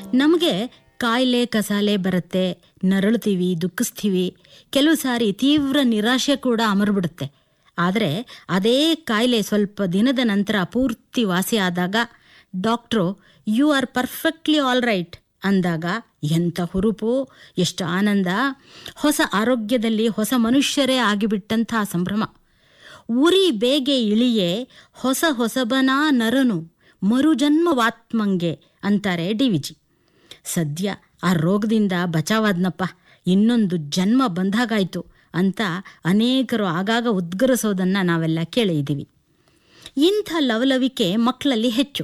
ನಮಗೆ ಕಾಯಿಲೆ ಕಸಾಲೆ ಬರುತ್ತೆ ನರಳುತ್ತೀವಿ ದುಃಖಿಸ್ತೀವಿ ಕೆಲವು ಸಾರಿ ತೀವ್ರ ನಿರಾಶೆ ಕೂಡ ಅಮರ್ಬಿಡುತ್ತೆ ಆದರೆ ಅದೇ ಕಾಯಿಲೆ ಸ್ವಲ್ಪ ದಿನದ ನಂತರ ಪೂರ್ತಿ ವಾಸಿ ಆದಾಗ doctor you are perfectly all right ಅಂದಾಗ ಎಂಥ ಹುರುಪು ಎಷ್ಟು ಆನಂದ ಹೊಸ ಆರೋಗ್ಯದಲ್ಲಿ ಹೊಸ ಮನುಷ್ಯರೇ ಆಗಿಬಿಟ್ಟಂಥ ಸಂಭ್ರಮ ಉರಿ ಬೇಗೆ ಇಳಿಯೇ ಹೊಸ ಹೊಸಬನ ನರನು ಮರುಜನ್ಮವಾತ್ಮಂಗೆ ಅಂತಾರೆ ಡಿ ವಿಜಿ ಸದ್ಯ ಆ ರೋಗದಿಂದ ಬಚಾವಾದ್ನಪ್ಪ ಇನ್ನೊಂದು ಜನ್ಮ ಬಂದಾಗಾಯ್ತು ಅಂತ ಅನೇಕರು ಆಗಾಗ ಉದ್ಗರಿಸೋದನ್ನು ನಾವೆಲ್ಲ ಕೇಳಿದ್ದೀವಿ ಇಂಥ ಲವಲವಿಕೆ ಮಕ್ಕಳಲ್ಲಿ ಹೆಚ್ಚು